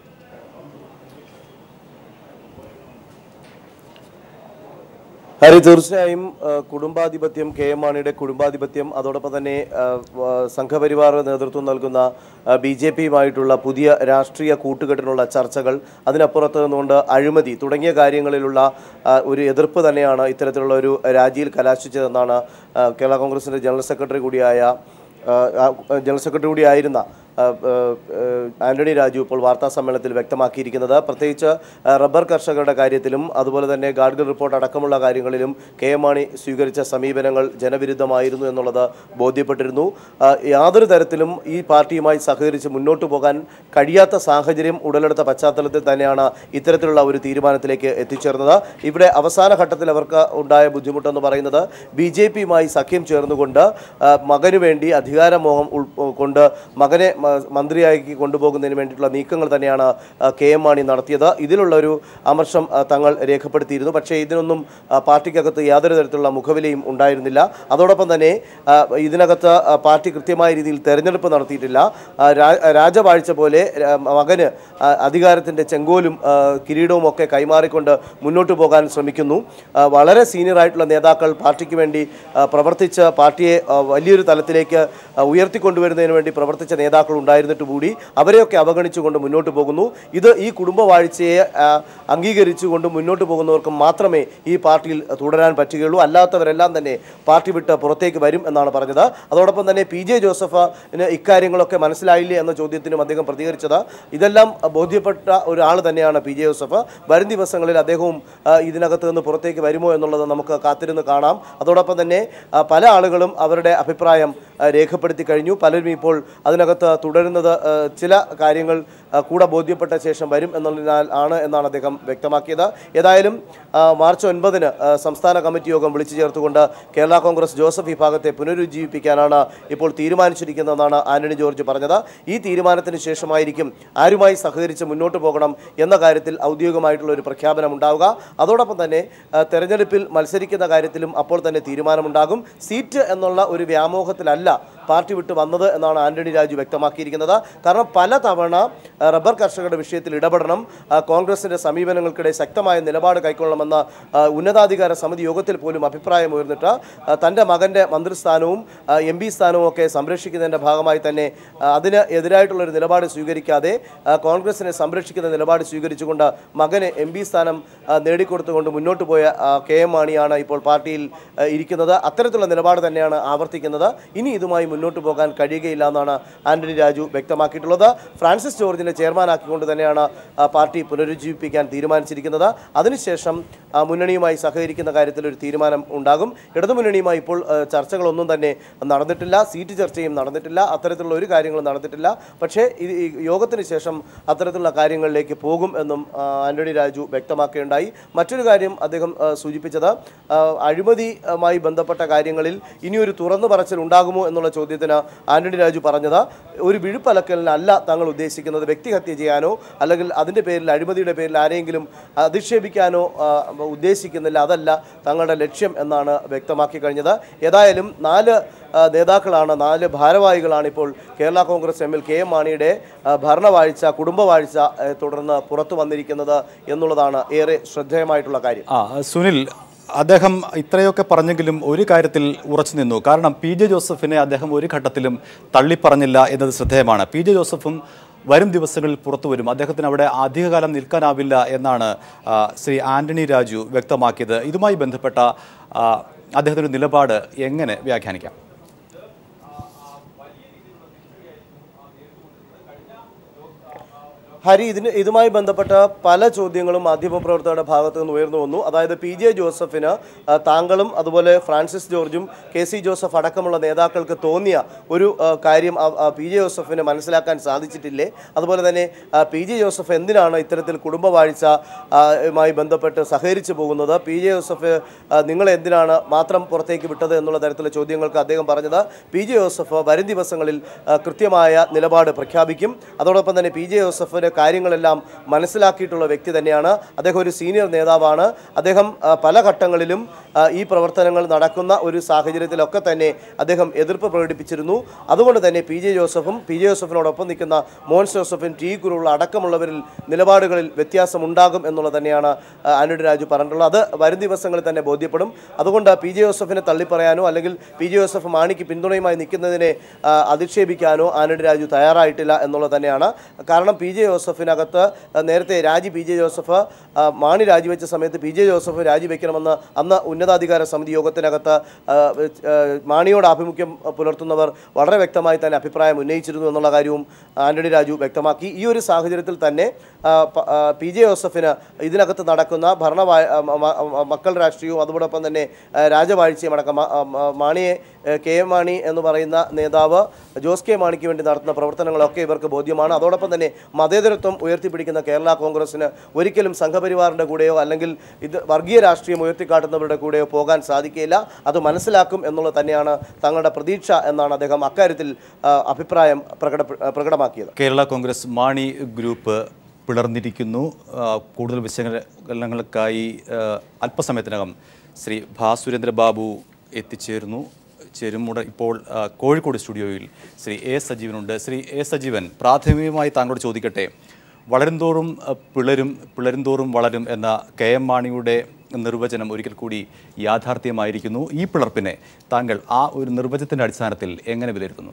ഹരി തീർച്ചയായും ആ, കുടുംബാധിപത്യം കെ എം മാണിയുടെ കുടുംബാധിപത്യം അതോടൊപ്പം തന്നെ ആ, വ- സംഘപരിവാർ നേതൃത്വം നൽകുന്ന ബി ജെ പിയുമായിട്ടുള്ള പുതിയ രാഷ്ട്രീയ കൂട്ടുകെട്ടിനുള്ള ചർച്ചകൾ അതിനപ്പുറത്ത് നിന്നുകൊണ്ട് അഴിമതി തുടങ്ങിയ കാര്യങ്ങളിലുള്ള ആ, ഒരു എതിർപ്പ് തന്നെയാണ് ഇത്തരത്തിലുള്ള ഒരു രാജിയിൽ കലാശിച്ചതെന്നാണ് ആ, കേരള കോൺഗ്രസിൻ്റെ ജനറൽ സെക്രട്ടറി കൂടിയായ ആ, ആ, ജനറൽ സെക്രട്ടറി കൂടിയായിരുന്ന ആ, ആ, ആ, ആന്റണി രാജു ഇപ്പോൾ വാർത്താ സമ്മേളനത്തിൽ വ്യക്തമാക്കിയിരിക്കുന്നത് പ്രത്യേകിച്ച് ആ, റബ്ബർ കർഷകരുടെ കാര്യത്തിലും അതുപോലെ തന്നെ ഗാഡ്ഗിൽ റിപ്പോർട്ട് അടക്കമുള്ള കാര്യങ്ങളിലും കെ എം മാണി സ്വീകരിച്ച സമീപനങ്ങൾ ജനവിരുദ്ധമായിരുന്നു എന്നുള്ളത് ബോധ്യപ്പെട്ടിരുന്നു ആ, യാതൊരു തരത്തിലും ഈ പാർട്ടിയുമായി സഹകരിച്ച് മുന്നോട്ട് പോകാൻ കഴിയാത്ത സാഹചര്യം ഉടലെടുത്ത പശ്ചാത്തലത്തിൽ തന്നെയാണ് ഇത്തരത്തിലുള്ള ഒരു തീരുമാനത്തിലേക്ക് എത്തിച്ചേർന്നത് ഇവിടെ അവസാന ഘട്ടത്തിൽ അവർക്ക് ഉണ്ടായ ബുദ്ധിമുട്ടെന്ന് പറയുന്നത് ബി ജെ പിയുമായി സഖ്യം ചേർന്നുകൊണ്ട് ആ, മകനു വേണ്ടി അധികാരമോഹം ഉൾ കൊണ്ട് മകനെ മ- മന്ത്രിയാക്കി കൊണ്ടുപോകുന്നതിന് വേണ്ടിയിട്ടുള്ള നീക്കങ്ങൾ തന്നെയാണ് ആ, കെ എം മാണി നടത്തിയത് ഇതിലുള്ള ഒരു അമർഷം ആ, തങ്ങൾ രേഖപ്പെടുത്തിയിരുന്നു പക്ഷേ ഇതിനൊന്നും ആ, പാർട്ടിക്കകത്ത് യാതൊരു തരത്തിലുള്ള മുഖവിലയും ഉണ്ടായിരുന്നില്ല അതോടൊപ്പം തന്നെ ആ, ഇതിനകത്ത് ആ, പാർട്ടി കൃത്യമായ രീതിയിൽ തെരഞ്ഞെടുപ്പ് നടത്തിയിട്ടില്ല ആ, രാ- രാജവാഴ്ച പോലെ ആ, മകന് ആ, അധികാരത്തിൻ്റെ ചെങ്കോലും ആ, കിരീടവും ഒക്കെ കൈമാറിക്കൊണ്ട് മുന്നോട്ട് പോകാൻ ശ്രമിക്കുന്നു ആ, വളരെ സീനിയർ ആയിട്ടുള്ള നേതാക്കൾ പാർട്ടിക്ക് വേണ്ടി ആ, പ്രവർത്തിച്ച് പാർട്ടിയെ ആ, വലിയൊരു തലത്തിലേക്ക് ആ, ഉയർത്തിക്കൊണ്ടുവരുന്നതിന് വേണ്ടി പ്രവർത്തിച്ച നേതാക്കൾ ഉണ്ടായിരുന്നിട്ട് കൂടി അവരെയൊക്കെ അവഗണിച്ചുകൊണ്ട് മുന്നോട്ട് പോകുന്നു ഇത് ഈ കുടുംബവാഴ്ചയെ ആ, അംഗീകരിച്ചുകൊണ്ട് മുന്നോട്ട് പോകുന്നവർക്ക് മാത്രമേ ഈ പാർട്ടിയിൽ തുടരാൻ പറ്റുകയുള്ളൂ അല്ലാത്തവരെല്ലാം തന്നെ പാർട്ടി വിട്ട് പുറത്തേക്ക് വരും എന്നാണ് പറഞ്ഞത് അതോടൊപ്പം തന്നെ പി ജെ ജോസഫിന് ഇക്കാര്യങ്ങളൊക്കെ മനസ്സിലായില്ലേ എന്ന ചോദ്യത്തിനും അദ്ദേഹം പ്രതികരിച്ചത് ഇതെല്ലാം ബോധ്യപ്പെട്ട ഒരാൾ തന്നെയാണ് പി ജെ ജോസഫ് വരും ദിവസങ്ങളിൽ അദ്ദേഹവും ആ, ഇതിനകത്ത് നിന്ന് പുറത്തേക്ക് വരുമോ എന്നുള്ളത് നമുക്ക് കാത്തിരുന്ന് കാണാം അതോടൊപ്പം തന്നെ ആ, പല ആളുകളും അവരുടെ അഭിപ്രായം ആ, രേഖപ്പെടുത്തി കഴിഞ്ഞു പലരും ഇപ്പോൾ അതിനകത്ത് തുടരുന്നത് ആ, ചില കാര്യങ്ങൾ ആ, കൂടെ ബോധ്യപ്പെട്ട ശേഷം വരും എന്നുള്ളതിനാൽ ആണ് എന്നാണ് അദ്ദേഹം വ്യക്തമാക്കിയത് ഏതായാലും ആ, മാർച്ച് ഒൻപതിന് ആ, സംസ്ഥാന കമ്മിറ്റി യോഗം വിളിച്ചു ചേർത്തുകൊണ്ട് കേരള കോൺഗ്രസ് ജോസഫ് വിഭാഗത്തെ പുനരുജ്ജീവിപ്പിക്കാനാണ് ഇപ്പോൾ തീരുമാനിച്ചിരിക്കുന്നതെന്നാണ് ആന്റണി ജോർജ് പറഞ്ഞത് ഈ തീരുമാനത്തിന് ശേഷമായിരിക്കും ആരുമായി സഹകരിച്ച് മുന്നോട്ട് പോകണം എന്ന കാര്യത്തിൽ ഔദ്യോഗികമായിട്ടുള്ള ഒരു പ്രഖ്യാപനം ഉണ്ടാവുക അതോടൊപ്പം തന്നെ ആ, തെരഞ്ഞെടുപ്പിൽ മത്സരിക്കുന്ന കാര്യത്തിലും അപ്പോൾ തന്നെ തീരുമാനമുണ്ടാകും സീറ്റ് എന്നുള്ള ഒരു വ്യാമോഹത്തിലല്ല പാർട്ടി വിട്ട് വന്നത് എന്നാണ് ആന്റണി രാജു വ്യക്തമാക്കിയിരിക്കുന്നത് കാരണം പലതവണ ആ, റബ്ബർ കർഷകരുടെ വിഷയത്തിൽ ഇടപെടണം ആ, കോൺഗ്രസിന്റെ സമീപനങ്ങൾക്കിടെ ശക്തമായ നിലപാട് കൈക്കൊള്ളണമെന്ന ആ, ഉന്നതാധികാര സമിതി യോഗത്തിൽ പോലും അഭിപ്രായം ഉയർന്നിട്ട് ആ, തന്റെ മകന്റെ മന്ത്രിസ്ഥാനവും എം പി സ്ഥാനവും ഒക്കെ സംരക്ഷിക്കുന്നതിന്റെ ഭാഗമായി തന്നെ ആ, അതിന് എതിരായിട്ടുള്ള ഒരു നിലപാട് സ്വീകരിക്കാതെ ആ, കോൺഗ്രസിനെ സംരക്ഷിക്കുന്ന നിലപാട് സ്വീകരിച്ചുകൊണ്ട് മകന് എം പി സ്ഥാനം ആ, നേടിക്കൊടുത്തുകൊണ്ട് മുന്നോട്ട് പോയ ആ, കെ എം മാണിയാണ് ഇപ്പോൾ പാർട്ടിയിൽ ആ, ഇരിക്കുന്നത് അത്തരത്തിലുള്ള നിലപാട് തന്നെയാണ് ആവർത്തിക്കുന്നത് ഇനി ഇതുമായി മുന്നോട്ട് പോകാൻ കഴിയുകയില്ല എന്നാണ് ആന്റണി രാജു വ്യക്തമാക്കിയിട്ടുള്ളത് ഫ്രാൻസിസ് ജോർജിനെ ചെയർമാനാക്കിക്കൊണ്ട് തന്നെയാണ് ആ, പാർട്ടി പുനരുജ്ജീവിപ്പിക്കാൻ തീരുമാനിച്ചിരിക്കുന്നത് അതിനുശേഷം ആ, മുന്നണിയുമായി സഹകരിക്കുന്ന കാര്യത്തിൽ ഒരു തീരുമാനം ഉണ്ടാകും ഇടതുമുന്നണിയുമായി ഇപ്പോൾ ആ, ചർച്ചകളൊന്നും തന്നെ നടന്നിട്ടില്ല സീറ്റ് ചർച്ചയും നടന്നിട്ടില്ല അത്തരത്തിലുള്ള ഒരു കാര്യങ്ങളും നടന്നിട്ടില്ല പക്ഷേ ഇത് ഈ യോഗത്തിന് ശേഷം അത്തരത്തിലുള്ള കാര്യങ്ങളിലേക്ക് പോകും എന്നും ആ, ആന്റണി രാജു വ്യക്തമാക്കുകയുണ്ടായി മറ്റൊരു കാര്യം അദ്ദേഹം ആ, സൂചിപ്പിച്ചത് ആ, അഴിമതിയുമായി ബന്ധപ്പെട്ട കാര്യങ്ങളിൽ ഇനിയൊരു തുറന്നു പറച്ചിൽ ഉണ്ടാകുമോ എന്നുള്ള ചോദ്യത്തിന് ആന്റണി രാജു പറഞ്ഞത് ഒരു വിഴുപ്പലക്കലിനല്ല തങ്ങൾ ഉദ്ദേശിക്കുന്നത് വ്യക്തിഹത്യ ചെയ്യാനോ അല്ലെങ്കിൽ അതിൻ്റെ പേരിൽ അഴിമതിയുടെ പേരിൽ ആരെങ്കിലും അധിക്ഷേപിക്കാനോ ആ, ഉദ്ദേശിക്കുന്നില്ല അതല്ല തങ്ങളുടെ ലക്ഷ്യം എന്നാണ് വ്യക്തമാക്കി കഴിഞ്ഞത് ഏതായാലും നാല് ആ, നേതാക്കളാണ് നാല് ഭാരവാഹികളാണ് ഇപ്പോൾ കേരള കോൺഗ്രസ് എമ്മിൽ കെ എം മാണിയുടെ ആ, ഭരണവാഴ്ച കുടുംബവാഴ്ച ഏ, തുടർന്ന് പുറത്തു വന്നിരിക്കുന്നത് എന്നുള്ളതാണ് ഏറെ ശ്രദ്ധേയമായിട്ടുള്ള കാര്യം ആ സുനിൽ അദ്ദേഹം ഇത്രയൊക്കെ പറഞ്ഞെങ്കിലും ഒരു കാര്യത്തിൽ ഉറച്ചു നിന്നു കാരണം പി ജെ ജോസഫിനെ അദ്ദേഹം ഒരു ഘട്ടത്തിലും തള്ളിപ്പറഞ്ഞില്ല എന്നത് ശ്രദ്ധേയമാണ് പി ജെ ജോസഫും വരും ദിവസങ്ങളിൽ പുറത്തു വരും അദ്ദേഹത്തിന് അവിടെ അധികകാലം നിൽക്കാനാവില്ല എന്നാണ് ആ, ശ്രീ ആന്റണി രാജു വ്യക്തമാക്കിയത് ഇതുമായി ബന്ധപ്പെട്ട ആ, അദ്ദേഹത്തിൻ്റെ നിലപാട് എങ്ങനെ വ്യാഖ്യാനിക്കാം ഹരി ഇതിന് ഇതുമായി ബന്ധപ്പെട്ട പല ചോദ്യങ്ങളും മാധ്യമപ്രവർത്തകരുടെ ഭാഗത്തു നിന്ന് ഉയർന്നു വന്നു അതായത് പി ജെ ജോസഫിന് ആ, താങ്കളും അതുപോലെ ഫ്രാൻസിസ് ജോർജും കെ സി ജോസഫ് അടക്കമുള്ള നേതാക്കൾക്ക് തോന്നിയ ഒരു ആ, കാര്യം ആ, ആ, പി ജെ ജോസഫിന് മനസ്സിലാക്കാൻ സാധിച്ചിട്ടില്ലേ അതുപോലെ തന്നെ ആ, പി ജെ ജോസഫ് എന്തിനാണ് ഇത്തരത്തിൽ കുടുംബവാഴ്ച ആ, യുമായി ബന്ധപ്പെട്ട് സഹകരിച്ചു പോകുന്നത് പി ജെ ജോസഫ് ആ, നിങ്ങൾ എന്തിനാണ് മാത്രം പുറത്തേക്ക് വിട്ടത് എന്നുള്ള തരത്തിലുള്ള ചോദ്യങ്ങൾക്ക് അദ്ദേഹം പറഞ്ഞത് പി ജെ ജോസഫ് വരും ദിവസങ്ങളിൽ ആ, കൃത്യമായ നിലപാട് പ്രഖ്യാപിക്കും അതോടൊപ്പം തന്നെ പി ജെ ജോസഫിന് കാര്യങ്ങളെല്ലാം മനസ്സിലാക്കിയിട്ടുള്ള വ്യക്തി തന്നെയാണ് അദ്ദേഹം ഒരു സീനിയർ നേതാവാണ് അദ്ദേഹം ആ, പല ഘട്ടങ്ങളിലും ആ, ഈ പ്രവർത്തനങ്ങൾ നടക്കുന്ന ഒരു സാഹചര്യത്തിലൊക്കെ തന്നെ അദ്ദേഹം എതിർപ്പ് പ്രകടിപ്പിച്ചിരുന്നു അതുകൊണ്ട് തന്നെ പി ജെ ജോസഫും പി ജെ ജോസഫിനോടൊപ്പം നിൽക്കുന്ന മോൻസ് ജോസഫും ടി കുരുള്ള അടക്കമുള്ളവരിൽ നിലപാടുകളിൽ വ്യത്യാസമുണ്ടാകും എന്നുള്ളത് തന്നെയാണ് ആ, ആന്റണി രാജു പറഞ്ഞിട്ടുള്ളത് അത് വരും ദിവസങ്ങളിൽ തന്നെ ബോധ്യപ്പെടും അതുകൊണ്ട് പി ജെ ജോസഫിനെ തള്ളിപ്പറയാനോ അല്ലെങ്കിൽ പി ജെ ജോസഫ് മാണിക്ക് പിന്തുണയുമായി നിൽക്കുന്നതിനെ ആ, അധിക്ഷേപിക്കാനോ ആന്റണി രാജു തയ്യാറായിട്ടില്ല എന്നുള്ളത് തന്നെയാണ് കാരണം പി ജെ ജോസഫിനകത്ത് ആ, നേരത്തെ രാജി പി ജെ ജോസഫ് ആ, മാണി രാജിവെച്ച സമയത്ത് പി ജെ ജോസഫ് രാജിവെക്കണമെന്ന് അന്ന് ഉന്നതാധികാര സമിതി യോഗത്തിനകത്ത് ആ, വെച്ച്, ആ, മാണിയോട് ആഭിമുഖ്യം പുലർത്തുന്നവർ വളരെ വ്യക്തമായി തന്നെ അഭിപ്രായം ഉന്നയിച്ചിരുന്നു എന്നുള്ള കാര്യവും ആന്റണി രാജു വ്യക്തമാക്കി ഈ ഒരു സാഹചര്യത്തിൽ തന്നെ ആ, പ- ആ, പി ജെ ജോസഫിന് ഇതിനകത്ത് നടക്കുന്ന ഭരണ മക്കൾ രാഷ്ട്രീയവും അതോടൊപ്പം തന്നെ ആ, രാജവാഴ്ചയും അടക്കം മാ- ആ, മാ- മാണിയെ ആ, കെ എം മാണി എന്ന് പറയുന്ന നേതാവ് ജോസ് കെ മാണിക്ക് വേണ്ടി നടത്തുന്ന പ്രവർത്തനങ്ങളൊക്കെ ഇവർക്ക് ബോധ്യമാണ് അതോടൊപ്പം തന്നെ മതേതരത്വം ഉയർത്തിപ്പിടിക്കുന്ന കേരള കോൺഗ്രസിന് ഒരിക്കലും സംഘപരിവാറിൻ്റെ കൂടെയോ അല്ലെങ്കിൽ ഇത് വർഗീയ രാഷ്ട്രീയം ഉയർത്തിക്കാട്ടുന്നവരുടെ കൂടെയോ പോകാൻ സാധിക്കില്ല അത് മനസ്സിലാക്കും എന്നുള്ളത് തന്നെയാണ് തങ്ങളുടെ പ്രതീക്ഷ എന്നാണ് അദ്ദേഹം അക്കാര്യത്തിൽ ആ, അഭിപ്രായം പ്രകട പ്രകടമാക്കിയത് കേരള കോൺഗ്രസ് മാണി ഗ്രൂപ്പ് പിളർന്നിരിക്കുന്നു ആ, കൂടുതൽ വിശകലനങ്ങൾക്കായി ആ, അല്പസമയത്തിനകം ശ്രീ ഭാസുരേന്ദ്ര ബാബു എത്തിച്ചേർന്നു ചേരുമുട ഇപ്പോൾ ആ, കോഴിക്കോട് സ്റ്റുഡിയോയിൽ ശ്രീ എ സജീവനുണ്ട് ശ്രീ എ സജീവൻ പ്രാഥമികമായി താങ്കളോട് ചോദിക്കട്ടെ വളരുംതോറും ആ, പിളരും പിളരുംതോറും വളരും എന്ന കെ എം മാണിയുടെ നിർവചനം ഒരിക്കൽ കൂടി യാഥാർത്ഥ്യമായിരിക്കുന്നു ഈ പിളർപ്പിനെ താങ്കൾ ആ ഒരു നിർവചനത്തിൻ്റെ അടിസ്ഥാനത്തിൽ എങ്ങനെ വിലയിരുത്തുന്നു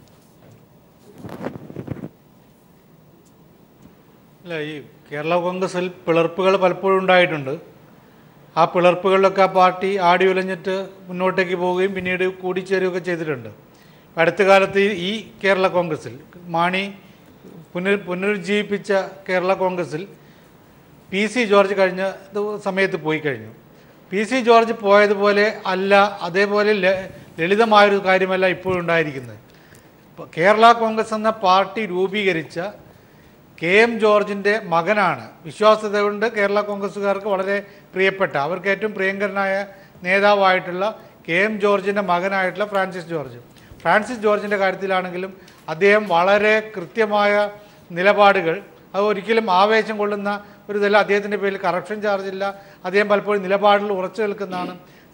അല്ല ഈ കേരള കോൺഗ്രസിൽ പിളർപ്പുകൾ പലപ്പോഴും ഉണ്ടായിട്ടുണ്ട് ആ പിളർപ്പുകളിലൊക്കെ ആ പാർട്ടി ആടി ഉലഞ്ഞിട്ട് മുന്നോട്ടേക്ക് പോവുകയും പിന്നീട് കൂടിച്ചേരുകയൊക്കെ ചെയ്തിട്ടുണ്ട് അടുത്ത കാലത്ത് ഈ- ഈ കേരള കോൺഗ്രസിൽ മാണി പുനർ പുനരുജ്ജീവിപ്പിച്ച കേരള കോൺഗ്രസിൽ പി സി ജോർജ് കഴിഞ്ഞ ദി- സമയത്ത് പോയി കഴിഞ്ഞു പി സി ജോർജ് പോയതുപോലെ അല്ല അതേപോലെ ല- ലളിതമായൊരു കാര്യമല്ല ഇപ്പോഴും ഉണ്ടായിരിക്കുന്നത് ഇപ്പൊ കേരള കോൺഗ്രസ് എന്ന പാർട്ടി രൂപീകരിച്ച കെ എം ജോർജിൻ്റെ മകനാണ് വിശ്വാസ്യത കൊണ്ട് കേരള കോൺഗ്രസ്സുകാർക്ക് വളരെ പ്രിയപ്പെട്ട അവർക്ക് ഏറ്റവും പ്രിയങ്കരനായ നേതാവായിട്ടുള്ള കെ എം ജോർജിൻ്റെ മകനായിട്ടുള്ള ഫ്രാൻസിസ് ജോർജ് ഫ്രാൻസിസ് ജോർജിൻ്റെ കാര്യത്തിലാണെങ്കിലും അദ്ദേഹം വളരെ കൃത്യമായ നിലപാടുകൾ അത് ഒരിക്കലും ആവേശം കൊള്ളുന്ന ഒരു ഇതല്ല അദ്ദേഹത്തിൻ്റെ പേരിൽ കറപ്ഷൻ ചാർജ് ഇല്ല അദ്ദേഹം പലപ്പോഴും നിലപാടിൽ ഉറച്ചു നിൽക്കുന്നതാണ്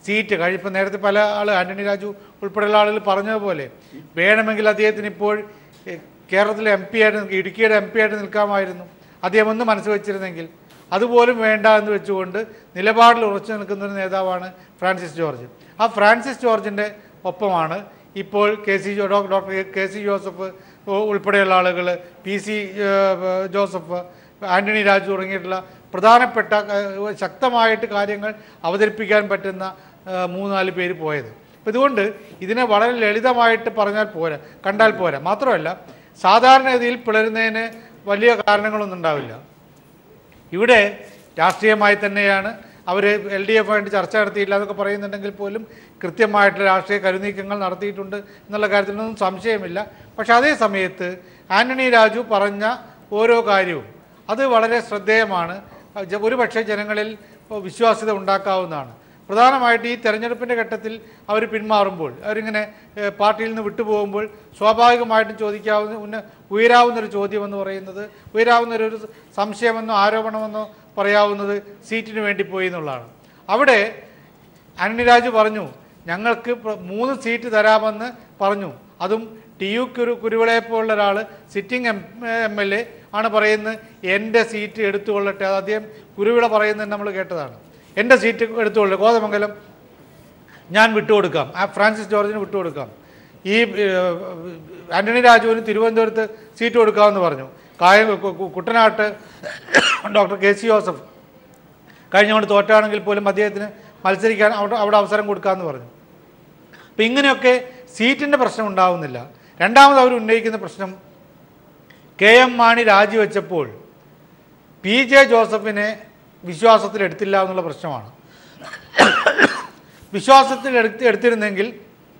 സീറ്റ് കഴിപ്പം നേരത്തെ പല ആൾ ആന്റണി രാജു ഉൾപ്പെടെയുള്ള ആളുകൾ പറഞ്ഞതുപോലെ വേണമെങ്കിൽ അദ്ദേഹത്തിന് ഇപ്പോൾ എഹ്, കേരളത്തിലെ എം പി ആയിട്ട് നിൽക്ക- ഇടുക്കിയുടെ എം പി ആയിട്ട് നിൽക്കാമായിരുന്നു അദ്ദേഹം ഒന്ന് മനസ്സ് വെച്ചിരുന്നെങ്കിൽ അതുപോലും വേണ്ട എന്ന് വെച്ചുകൊണ്ട് നിലപാടിൽ ഉറച്ചു നിൽക്കുന്ന ഒരു നേതാവാണ് ഫ്രാൻസിസ് ജോർജ് ആ ഫ്രാൻസിസ് ജോർജിൻ്റെ ഒപ്പമാണ് ഇപ്പോൾ കെ സി ജോ ഡോ- ഡോക്ടർ കെ സി ജോസഫ് ഉ- ഉൾപ്പെടെയുള്ള ആളുകൾ പി സി ഏഹ്, ജോസഫ് ആന്റണി രാജു തുടങ്ങിയിട്ടുള്ള പ്രധാനപ്പെട്ട ഏഹ്, ശക്തമായിട്ട് കാര്യങ്ങൾ അവതരിപ്പിക്കാൻ പറ്റുന്ന ഏഹ്, മൂന്നാല് പേര് പോയത് അപ്പം ഇതുകൊണ്ട് ഇതിനെ വളരെ ലളിതമായിട്ട് പറഞ്ഞാൽ പോരാ കണ്ടാൽ പോരാ മാത്രമല്ല സാധാരണഗതിയിൽ പിളരുന്നതിന് വലിയ കാരണങ്ങളൊന്നും ഉണ്ടാവില്ല ഇവിടെ രാഷ്ട്രീയമായി തന്നെയാണ് അവർ എൽ ഡി എഫ് ആയിട്ട് ചർച്ച നടത്തിയില്ല എന്നൊക്കെ പറയുന്നുണ്ടെങ്കിൽ പോലും കൃത്യമായിട്ടുള്ള രാഷ്ട്രീയ കരുനീക്കങ്ങൾ നടത്തിയിട്ടുണ്ട് എന്നുള്ള കാര്യത്തിലൊന്നും സംശയമില്ല പക്ഷെ അതേ സമയത്ത് ആന്റണി രാജു പറഞ്ഞ ഓരോ കാര്യവും അത് വളരെ ശ്രദ്ധേയമാണ് ജ- ഒരുപക്ഷെ ജനങ്ങളിൽ വിശ്വാസ്യത ഉണ്ടാക്കാവുന്നതാണ് പ്രധാനമായിട്ട് ഈ തെരഞ്ഞെടുപ്പിൻ്റെ ഘട്ടത്തിൽ അവർ പിന്മാറുമ്പോൾ അവരിങ്ങനെ ഏഹ്, പാർട്ടിയിൽ നിന്ന് വിട്ടുപോകുമ്പോൾ സ്വാഭാവികമായിട്ടും ചോദിക്കാവുന്ന ഉന്ന ഉയരാവുന്നൊരു ചോദ്യം എന്ന് പറയുന്നത് ഉയരാവുന്നൊരു ഒരു സംശയമെന്നോ ആരോപണമെന്നോ പറയാവുന്നത് സീറ്റിന് വേണ്ടി പോയി എന്നുള്ളതാണ് അവിടെ അനിരാജ് പറഞ്ഞു ഞങ്ങൾക്ക് പ്ര- മൂന്ന് സീറ്റ് തരാമെന്ന് പറഞ്ഞു അതും ടി യു കുരു കുരുവിളയെ പോലുള്ള ഒരാൾ sitting M M L A ആണ് പറയുന്നത് എൻ്റെ സീറ്റ് എടുത്തുകൊള്ളട്ടെ അത് അദ്ദേഹം കുരുവിള പറയുന്നത് നമ്മൾ കേട്ടതാണ് എൻ്റെ സീറ്റ് എടുത്തുകൊള്ളട്ടെ കോതമംഗലം ഞാൻ വിട്ടുകൊടുക്കാം ആ ഫ്രാൻസിസ് ജോർജിന് വിട്ടുകൊടുക്കാം ഈ ഏഹ്, ആന്റണി രാജുവിന് തിരുവനന്തപുരത്ത് സീറ്റ് കൊടുക്കാമെന്ന് പറഞ്ഞു കായ കു- കു- കുട്ടനാട്ട് ഡോക്ടർ കെ സി ജോസഫ് കഴിഞ്ഞുകൊണ്ട് തോറ്റാണെങ്കിൽ പോലും അദ്ദേഹത്തിന് മത്സരിക്കാൻ അവിടെ അവിടെ അവസരം കൊടുക്കാമെന്ന് പറഞ്ഞു അപ്പം ഇങ്ങനെയൊക്കെ സീറ്റിൻ്റെ പ്രശ്നം ഉണ്ടാവുന്നില്ല രണ്ടാമത് അവർ ഉന്നയിക്കുന്ന പ്രശ്നം കെ എം മാണി രാജിവെച്ചപ്പോൾ പി ജെ ജോസഫിനെ വിശ്വാസത്തിലെടുത്തില്ല എന്നുള്ള പ്രശ്നമാണ് വിശ്വാസത്തിൽ എടുത്ത് എടുത്തിരുന്നെങ്കിൽ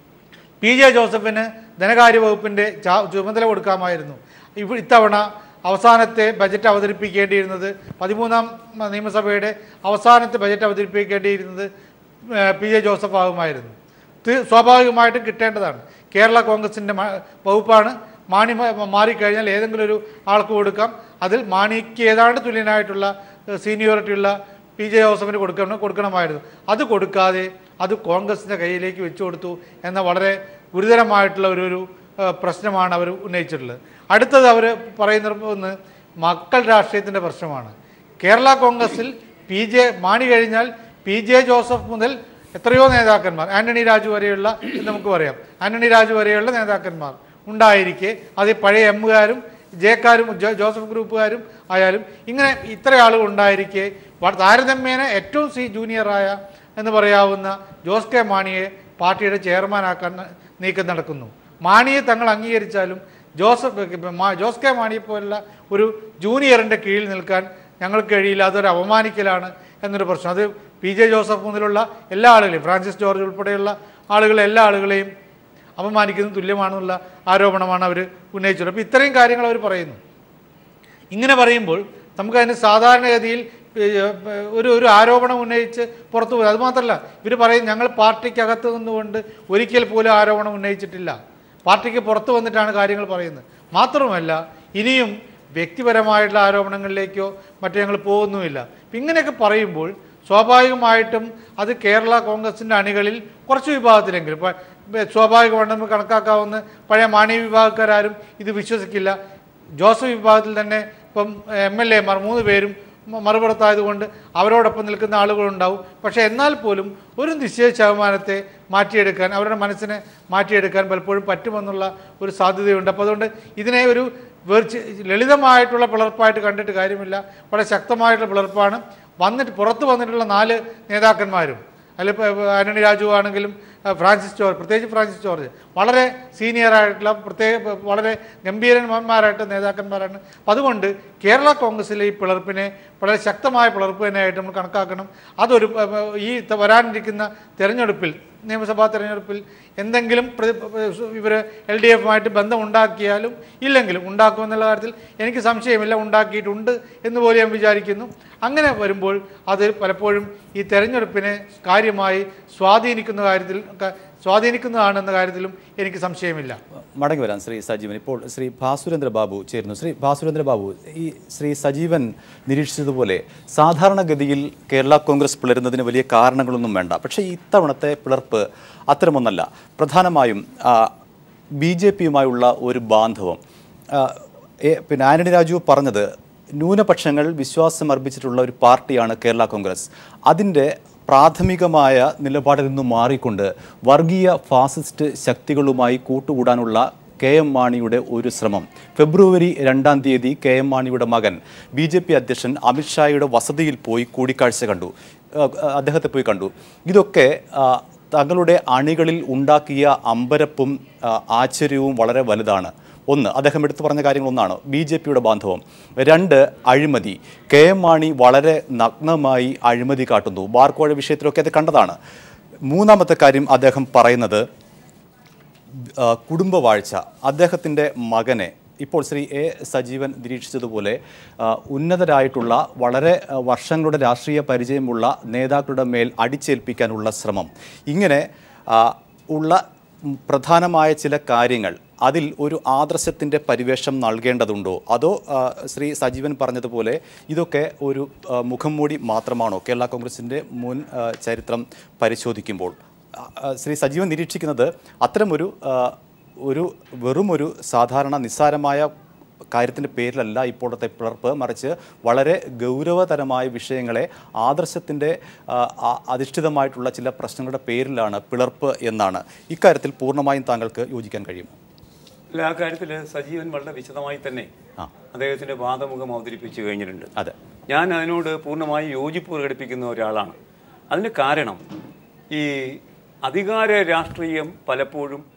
പി ജെ ജോസഫിന് ധനകാര്യ വകുപ്പിൻ്റെ ചാ- ചുമതല കൊടുക്കാമായിരുന്നു ഇവ ഇത്തവണ അവസാനത്തെ ബജറ്റ് അവതരിപ്പിക്കേണ്ടിയിരുന്നത് പതിമൂന്നാം നിയമസഭയുടെ അവസാനത്തെ ബജറ്റ് അവതരിപ്പിക്കേണ്ടിയിരുന്നത് ഏഹ്, പി ജെ ജോസഫ് ആകുമായിരുന്നു തി- സ്വാഭാവികമായിട്ടും കിട്ടേണ്ടതാണ് കേരള കോൺഗ്രസിൻ്റെ മ- വകുപ്പാണ് മാണി മ- മാറിക്കഴിഞ്ഞാൽ ഏതെങ്കിലും ഒരു ആൾക്ക് കൊടുക്കാം അതിൽ മാണിക്ക് ഏതാണ്ട് തുല്യനായിട്ടുള്ള ഏഹ്, സീനിയോറിറ്റിയുള്ള പി ജെ ജോസഫിന് കൊടുക്കണം കൊടുക്കണമായിരുന്നു അത് കൊടുക്കാതെ അത് കോൺഗ്രസിൻ്റെ കയ്യിലേക്ക് വെച്ചു കൊടുത്തു എന്ന വളരെ ഗുരുതരമായിട്ടുള്ള ഒരു ഒരു ഏഹ്, പ്രശ്നമാണ് അവർ ഉന്നയിച്ചിട്ടുള്ളത് അടുത്തത് അവർ പറയുന്ന ഒന്ന് മക്കൾ രാഷ്ട്രീയത്തിൻ്റെ പ്രശ്നമാണ് കേരള കോൺഗ്രസിൽ പി ജെ മാണി കഴിഞ്ഞാൽ പി ജെ ജോസഫ് മുതൽ എത്രയോ നേതാക്കന്മാർ ആന്റണി രാജു വരെയുള്ള എന്ന് നമുക്ക് പറയാം ആന്റണി രാജു വരെയുള്ള നേതാക്കന്മാർ ഉണ്ടായിരിക്കെ അത് പഴയ എമ്മുകാരും ജെക്കാരും ജോ- ജോസഫ് ഗ്രൂപ്പുകാരും ആയാലും ഇങ്ങനെ ഇത്ര ആളുകൾ ഉണ്ടായിരിക്കെ വ- താരതമ്യേന ഏറ്റവും സി ജൂനിയറായ എന്ന് പറയാവുന്ന ജോസ് കെ മാണിയെ പാർട്ടിയുടെ ചെയർമാനാക്കാൻ ന- നീക്കം നടക്കുന്നു മാണിയെ തങ്ങൾ അംഗീകരിച്ചാലും ജോസഫ് മാ- ജോസ് കെ മാണിയെ പോലുള്ള ഒരു ജൂനിയറിൻ്റെ കീഴിൽ നിൽക്കാൻ ഞങ്ങൾക്ക് കഴിയില്ല അതൊരു അപമാനിക്കലാണ് എന്നൊരു പ്രശ്നം അത് പി ജെ ജോസഫ് മുതലുള്ള എല്ലാ ആളുകളെയും ഫ്രാൻസിസ് ജോർജ് ഉൾപ്പെടെയുള്ള ആളുകളെ എല്ലാ ആളുകളെയും അപമാനിക്കുന്നത് തുല്യമാണെന്നുള്ള ആരോപണമാണ് അവർ ഉന്നയിച്ചത് അപ്പോൾ ഇത്രയും കാര്യങ്ങൾ അവർ പറയുന്നു ഇങ്ങനെ പറയുമ്പോൾ നമുക്കതിന് സാധാരണഗതിയിൽ ഏഹ്, ഒരു ഒരു ആരോപണം ഉന്നയിച്ച് പുറത്തു പോകും അതുമാത്രമല്ല ഇവർ പറയും ഞങ്ങൾ പാർട്ടിക്കകത്ത് നിന്നുകൊണ്ട് ഒരിക്കൽ പോലും ആരോപണം ഉന്നയിച്ചിട്ടില്ല പാർട്ടിക്ക് പുറത്തു വന്നിട്ടാണ് കാര്യങ്ങൾ പറയുന്നത് മാത്രമല്ല ഇനിയും വ്യക്തിപരമായിട്ടുള്ള ആരോപണങ്ങളിലേക്കോ മറ്റോ ഞങ്ങൾ പോകുന്നുമില്ല അപ്പം ഇങ്ങനെയൊക്കെ പറയുമ്പോൾ സ്വാഭാവികമായിട്ടും അത് കേരള കോൺഗ്രസിൻ്റെ അണികളിൽ കുറച്ച് വിഭാഗത്തിലെങ്കിലും ഇപ്പം സ്വാഭാവികമായിട്ട് നമുക്ക് കണക്കാക്കാവുന്ന പഴയ മാണി വിഭാഗക്കാരും ഇത് വിശ്വസിക്കില്ല ജോസഫ് വിഭാഗത്തിൽ തന്നെ ഇപ്പം എം എൽ എമാർ മൂന്ന് പേരും മ- മറുപുറത്തായതുകൊണ്ട് അവരോടൊപ്പം നിൽക്കുന്ന ആളുകളുണ്ടാവും പക്ഷേ എന്നാൽ പോലും ഒരു നിശ്ചയ ശതമാനത്തെ മാറ്റിയെടുക്കാൻ അവരുടെ മനസ്സിനെ മാറ്റിയെടുക്കാൻ പലപ്പോഴും പറ്റുമെന്നുള്ള ഒരു സാധ്യതയുണ്ട് അപ്പോൾ അതുകൊണ്ട് ഇതിനെ ഒരു വെർച്ച് ലളിതമായിട്ടുള്ള പിളർപ്പായിട്ട് കണ്ടിട്ട് കാര്യമില്ല വളരെ ശക്തമായിട്ടുള്ള പിളർപ്പാണ് വന്നിട്ട് പുറത്ത് വന്നിട്ടുള്ള നാല് നേതാക്കന്മാരും അതിൽ ഇപ്പോൾ ആന്റണി രാജു ആണെങ്കിലും ആ, ഫ്രാൻസിസ് ജോർജ് പ്രത്യേകിച്ച് ഫ്രാൻസിസ് ജോർജ് വളരെ സീനിയറായിട്ടുള്ള പ്രത്യേക വളരെ ഗംഭീരന്മാരായിട്ട് നേതാക്കന്മാരാണ് അപ്പം അതുകൊണ്ട് കേരള കോൺഗ്രസിലെ ഈ പിളർപ്പിനെ വളരെ ശക്തമായ പിളർപ്പ് തന്നെയായിട്ട് നമ്മൾ കണക്കാക്കണം അതൊരു ആ, ആ, ഈ ത- വരാനിരിക്കുന്ന തെരഞ്ഞെടുപ്പിൽ നിയമസഭാ തെരഞ്ഞെടുപ്പിൽ എന്തെങ്കിലും ഇവർ എൽ ഡി എഫുമായിട്ട് ബന്ധം ഉണ്ടാക്കിയാലും ഇല്ലെങ്കിലും ഉണ്ടാക്കുമെന്നുള്ള കാര്യത്തിൽ എനിക്ക് സംശയമില്ല ഉണ്ടാക്കിയിട്ടുണ്ട് എന്ന് പോലെ ഞാൻ വിചാരിക്കുന്നു അങ്ങനെ വരുമ്പോൾ അത് പലപ്പോഴും ഈ തെരഞ്ഞെടുപ്പിനെ കാര്യമായി സ്വാധീനിക്കുന്ന കാര്യത്തിൽ ക- സ്വാധീനിക്കുന്നതാണെന്ന കാര്യത്തിലും എനിക്ക് സംശയമില്ല മടങ്ങി വരാം ശ്രീ സജീവൻ ഇപ്പോൾ ശ്രീ ഭാസുരേന്ദ്ര ബാബു ചേരുന്നു ശ്രീ ഭാസുരേന്ദ്ര ബാബു ഈ ശ്രീ സജീവൻ നിരീക്ഷിച്ചതുപോലെ സാധാരണഗതിയിൽ കേരള കോൺഗ്രസ് പിളരുന്നതിന് വലിയ കാരണങ്ങളൊന്നും വേണ്ട പക്ഷേ ഇത്തവണത്തെ പിളർപ്പ് അത്തരമൊന്നല്ല പ്രധാനമായും ബി ജെ പിയുമായുള്ള ഒരു ബാന്ധവം ആ, എ- പിന്നെ ആന്റണി രാജു പറഞ്ഞത് ന്യൂനപക്ഷങ്ങൾ വിശ്വാസം അർപ്പിച്ചിട്ടുള്ള ഒരു പാർട്ടിയാണ് കേരള കോൺഗ്രസ് അതിൻ്റെ പ്രാഥമികമായ നിലപാടിൽ നിന്നും മാറിക്കൊണ്ട് വർഗീയ ഫാസിസ്റ്റ് ശക്തികളുമായി കൂട്ടുകൂടാനുള്ള കെ എം മാണിയുടെ ഒരു ശ്രമം ഫെബ്രുവരി രണ്ടാം തീയതി കെ എം മാണിയുടെ മകൻ ബി ജെ പി അധ്യക്ഷൻ അമിത്ഷായുടെ വസതിയിൽ പോയി കൂടിക്കാഴ്ച കണ്ടു ആ, ആ, അദ്ദേഹത്തെ പോയി കണ്ടു ഇതൊക്കെ ആ, തങ്ങളുടെ അണികളിൽ ഉണ്ടാക്കിയ അമ്പരപ്പും ആ, ആശ്ചര്യവും വളരെ വലുതാണ് ഒന്ന് അദ്ദേഹം എടുത്തു പറഞ്ഞ കാര്യങ്ങൾ ഒന്നാണ് ബി ജെ പിയുടെ ബാന്ധവം രണ്ട് അഴിമതി കെ എം മാണി വളരെ നഗ്നമായി അഴിമതി കാട്ടുന്നു ബാർക്കോഴ വിഷയത്തിലൊക്കെ അത് കണ്ടതാണ് മൂന്നാമത്തെ കാര്യം അദ്ദേഹം പറയുന്നത് ആ, കുടുംബവാഴ്ച അദ്ദേഹത്തിൻ്റെ മകനെ ഇപ്പോൾ ശ്രീ എ സജീവൻ നിരീക്ഷിച്ചതുപോലെ ആ, ഉന്നതരായിട്ടുള്ള വളരെ ആ, വർഷങ്ങളുടെ രാഷ്ട്രീയ പരിചയമുള്ള നേതാക്കളുടെ മേൽ അടിച്ചേൽപ്പിക്കാനുള്ള ശ്രമം ഇങ്ങനെ ആ, ഉള്ള ഉം, പ്രധാനമായ ചില കാര്യങ്ങൾ അതിൽ ഒരു ആദർശത്തിൻ്റെ പരിവേഷം നൽകേണ്ടതുണ്ടോ അതോ ആ, ശ്രീ സജീവൻ പറഞ്ഞതുപോലെ ഇതൊക്കെ ഒരു ആ, മുഖം മൂടി മാത്രമാണോ കേരള കോൺഗ്രസിൻ്റെ മുൻ ആ, ചരിത്രം പരിശോധിക്കുമ്പോൾ ആ, ആ, ശ്രീ സജീവൻ നിരീക്ഷിക്കുന്നത് അത്തരമൊരു ആ, ഒരു വെറുമൊരു സാധാരണ നിസ്സാരമായ കാര്യത്തിൻ്റെ പേരിലല്ല ഇപ്പോഴത്തെ പിളർപ്പ് മറിച്ച് വളരെ ഗൗരവതരമായ വിഷയങ്ങളെ ആദർശത്തിൻ്റെ ആ, ആ- അധിഷ്ഠിതമായിട്ടുള്ള ചില പ്രശ്നങ്ങളുടെ പേരിലാണ് പിളർപ്പ് എന്നാണ് ഇക്കാര്യത്തിൽ പൂർണ്ണമായും താങ്കൾക്ക് യോജിക്കാൻ കഴിയും അല്ല ആ കാര്യത്തിൽ സജീവൻ വളരെ വിശദമായി തന്നെ അദ്ദേഹത്തിൻ്റെ വാദമുഖം അവതരിപ്പിച്ചു കഴിഞ്ഞിട്ടുണ്ട് അതെ ഞാൻ അതിനോട് പൂർണ്ണമായി യോജിപ്പ് പ്രകടിപ്പിക്കുന്ന ഒരാളാണ് അതിന് കാരണം ഈ അധികാര രാഷ്ട്രീയം പലപ്പോഴും